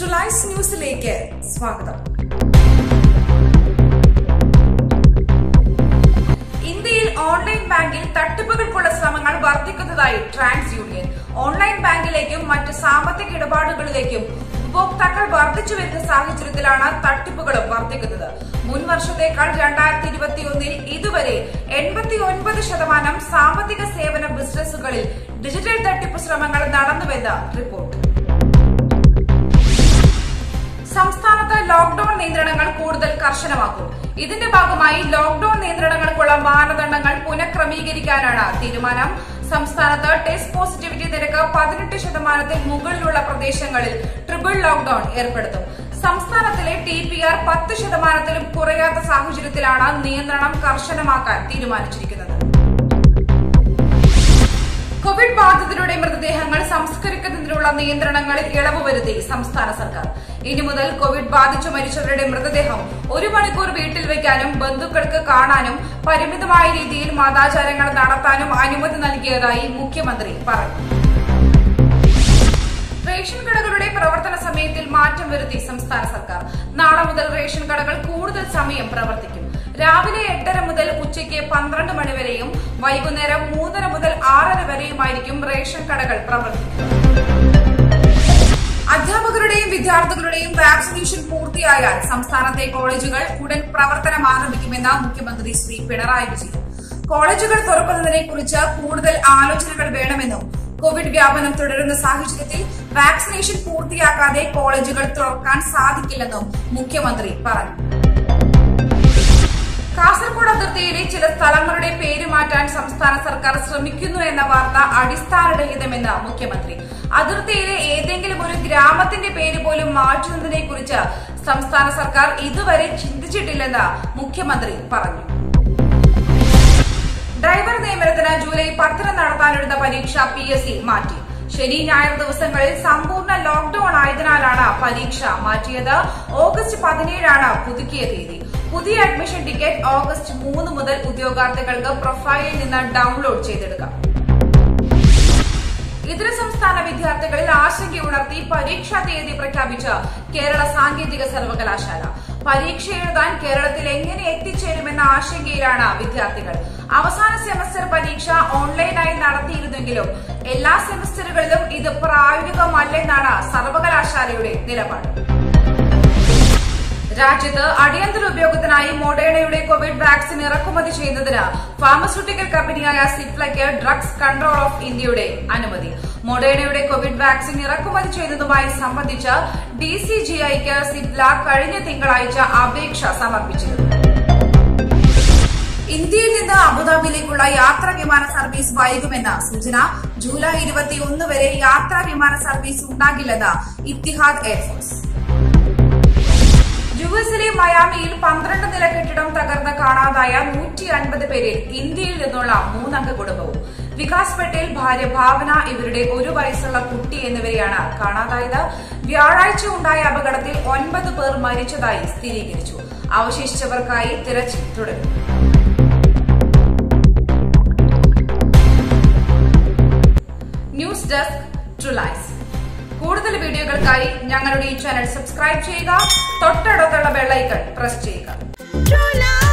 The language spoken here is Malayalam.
ട്രുലൈസ് ന്യൂസിലേക്ക് സ്വാഗതം ഇന്ത്യയിൽ ഓൺലൈൻ ബാങ്കിൽ തട്ടിപ്പുകൾക്കുള്ള ശ്രമങ്ങൾ വർദ്ധിക്കുന്നതായി ട്രാൻസ് യൂണിയൻ ഓൺലൈൻ ബാങ്കിലേക്കും മറ്റ് സാമ്പത്തിക ഇടപാടുകളിലേക്കും ഉപഭോക്താക്കൾ വർദ്ധിച്ചു വരുന്ന സാഹചര്യത്തിലാണ് തട്ടിപ്പുകളും വർദ്ധിക്കുന്നത് മുൻ വർഷത്തേക്കാൾ രണ്ടായിരത്തി ഇരുപത്തിയൊന്നിൽ ഇതുവരെ എൺപത്തി ഒൻപത് ശതമാനം സാമ്പത്തിക സേവന ബിസിനസ്സുകളിൽ ഡിജിറ്റൽ തട്ടിപ്പ് ശ്രമങ്ങൾ നടന്നുവെന്ന് റിപ്പോർട്ട് സംസ്ഥാനത്ത് ലോക്ഡൌൺ നിയന്ത്രണങ്ങൾ കൂടുതൽ കർശനമാക്കും ഇതിന്റെ ഭാഗമായി ലോക്ഡൌൺ നിയന്ത്രണങ്ങൾക്കുള്ള മാനദണ്ഡങ്ങൾ പുനഃക്രമീകരിക്കാനാണ് തീരുമാനം സംസ്ഥാനത്ത് ടെസ്റ്റ് പോസിറ്റിവിറ്റി നിരക്ക് പതിനെട്ട് ശതമാനത്തിൽ മുകളിലുള്ള പ്രദേശങ്ങളിൽ ട്രിപ്പിൾ ലോക്ഡൌൺ ഏർപ്പെടുത്തും സംസ്ഥാനത്തിലെ ടി പി ആർ പത്ത് ശതമാനത്തിലും കുറയാത്ത സാഹചര്യത്തിലാണ് നിയന്ത്രണം കർശനമാക്കാൻ തീരുമാനിച്ചിരിക്കുന്നത് കോവിഡ് ബാധിതരുടെ മൃതദേഹങ്ങൾ സംസ്കരിക്കുന്നതിനുള്ള നിയന്ത്രണങ്ങളിൽ ഇളവ് വരുത്തി സംസ്ഥാന സർക്കാർ ഇനി മുതൽ കോവിഡ് ബാധിച്ചു മരിച്ചവരുടെ മൃതദേഹം ഒരു മണിക്കൂർ വീട്ടിൽ വയ്ക്കാനും ബന്ധുക്കൾക്ക് കാണാനും പരിമിതമായ രീതിയിൽ മതാചാരങ്ങൾ നടത്താനും അനുമതി നൽകിയതായി മുഖ്യമന്ത്രി പറഞ്ഞു റേഷൻ കടകളുടെ പ്രവർത്തന സമയത്തിൽ മാറ്റം വരുത്തി സംസ്ഥാന സർക്കാർ നാളെ മുതൽ റേഷൻ കടകൾ കൂടുതൽ സമയം പ്രവർത്തിക്കും രാവിലെ എട്ടര മുതൽ ഉച്ചയ്ക്ക് പന്ത്രണ്ട് മണി വരെയും വൈകുന്നേരം മൂന്നര മുതൽ ആറര വരെയുമായിരിക്കും റേഷൻ കടകൾ പ്രവർത്തിക്കുക അധ്യാപകരുടെയും വിദ്യാർത്ഥികളുടെയും വാക്സിനേഷൻ പൂർത്തിയായാൽ സംസ്ഥാനത്തെ കോളേജുകൾ ഉടൻ പ്രവർത്തനം ആരംഭിക്കുമെന്ന് മുഖ്യമന്ത്രി ശ്രീ പിണറായി വിജയൻ കോളേജുകൾ തുറക്കുന്നതിനെ കുറിച്ച് കൂടുതൽ ആലോചനകൾ വേണമെന്നും കോവിഡ് വ്യാപനം തുടരുന്ന സാഹചര്യത്തിൽ വാക്സിനേഷൻ പൂർത്തിയാക്കാതെ കോളേജുകൾ തുറക്കാൻ സാധിക്കില്ലെന്നും മുഖ്യമന്ത്രി പറഞ്ഞു കാസർഗോഡ് അതിർത്തിയിലെ ചില സ്ഥലങ്ങളുടെ പേര് മാറ്റാൻ സംസ്ഥാന സർക്കാർ ശ്രമിക്കുന്നു എന്ന വാർത്ത അടിസ്ഥാനരഹിതമെന്ന് മുഖ്യമന്ത്രി അതിർത്തിയിലെ ഏതെങ്കിലും ഒരു ഗ്രാമത്തിന്റെ പേര് പോലും മാറ്റുന്നതിനെ കുറിച്ച് സംസ്ഥാന സർക്കാർ ഇതുവരെ ചിന്തിച്ചിട്ടില്ലെന്ന് മുഖ്യമന്ത്രി പറഞ്ഞു ഡ്രൈവർ നിയമനത്തിന് ജൂലൈ പത്തിന് നടത്താനിരുന്ന പരീക്ഷ പി എസ് സി മാറ്റി ശനി ഞായർ ദിവസങ്ങളിൽ സമ്പൂർണ്ണ ലോക്ഡൌൺ ആയതിനാലാണ് പരീക്ഷ മാറ്റിയത് ഓഗസ്റ്റ് പതിനേഴാണ് പുതുക്കിയ തീയതി പുതിയ അഡ്മിഷൻ ടിക്കറ്റ് ഓഗസ്റ്റ് മൂന്ന് മുതൽ ഉദ്യോഗാർത്ഥികൾക്ക് പ്രൊഫൈലിൽ നിന്ന് ഡൌൺലോഡ് ചെയ്തെടുക്കാം ഇതര സംസ്ഥാന വിദ്യാർത്ഥികളിൽ ആശങ്കയുണർത്തി പരീക്ഷാ തീയതി പ്രഖ്യാപിച്ച കേരള സാങ്കേതിക സർവകലാശാല പരീക്ഷ എഴുതാൻ കേരളത്തിൽ എങ്ങനെ എത്തിച്ചേരുമെന്ന ആശങ്കയിലാണ് വിദ്യാർത്ഥികൾ അവസാന സെമസ്റ്റർ പരീക്ഷ ഓൺലൈനായി നടത്തിയിരുന്നെങ്കിലും എല്ലാ സെമസ്റ്ററുകളിലും ഇത് പ്രായോഗികമല്ലെന്നാണ് സർവകലാശാലയുടെ നിലപാട് രാജ്യത്ത് അടിയന്തര ഉപയോഗത്തിനായി മൊഡേണയുടെ കോവിഡ് വാക്സിൻ ഇറക്കുമതി ചെയ്യുന്നതിന് ഫാർമസ്യൂട്ടിക്കൽ കമ്പനിയായ സിപ്ലയ്ക്ക് ഡ്രഗ്സ് കൺട്രോൾ ഓഫ് ഇന്ത്യയുടെ അനുമതി മൊഡേണയുടെ കോവിഡ് വാക്സിൻ ഇറക്കുമതി ചെയ്യുന്നതുമായി സംബന്ധിച്ച് ഡി സി ജി ഐക്ക് സിപ്ല കഴിഞ്ഞ തിങ്കളാഴ്ച അപേക്ഷ സമർപ്പിച്ചിരുന്നു ഇന്ത്യയിൽ നിന്ന് അബുദാബിയിലേക്കുള്ള യാത്രാ വിമാന സർവീസ് വൈകുമെന്ന് സൂചന ജൂലൈ ഇരുപത്തിയൊന്ന് വരെ യാത്രാ വിമാന സർവീസ് ഉണ്ടാകില്ലെന്ന് ഇത്തിഹാദ് എയർഫോഴ്സ് യു എസിലെ മയാമിയിൽ പന്ത്രണ്ട് നില കെട്ടിടം തകർന്ന് കാണാതായ നൂറ്റി അൻപത് പേരിൽ ഇന്ത്യയിൽ നിന്നുള്ള മൂന്നംഗ കുടുംബവും വികാസ് പട്ടേൽ ഭാര്യ ഭാവന ഇവരുടെ ഒരു വയസ്സുള്ള കുട്ടി എന്നിവരെയാണ് കാണാതായത് വ്യാഴാഴ്ച ഉണ്ടായ അപകടത്തിൽ ഒൻപത് പേർ മരിച്ചതായി സ്ഥിരീകരിച്ചു അവശേഷിച്ചവർക്കായി തിരച്ചിൽ തുടരും ന്യൂസ് ഡെസ്ക് ട്രുലൈസ് കൂടുതൽ വീഡിയോകൾക്കായി ഞങ്ങളുടെ ഈ ചാനൽ സബ്സ്ക്രൈബ് ചെയ്യുക തൊട്ടടുത്തുള്ള ബെല്ലൈക്കൺ പ്രസ് ചെയ്യുക True love.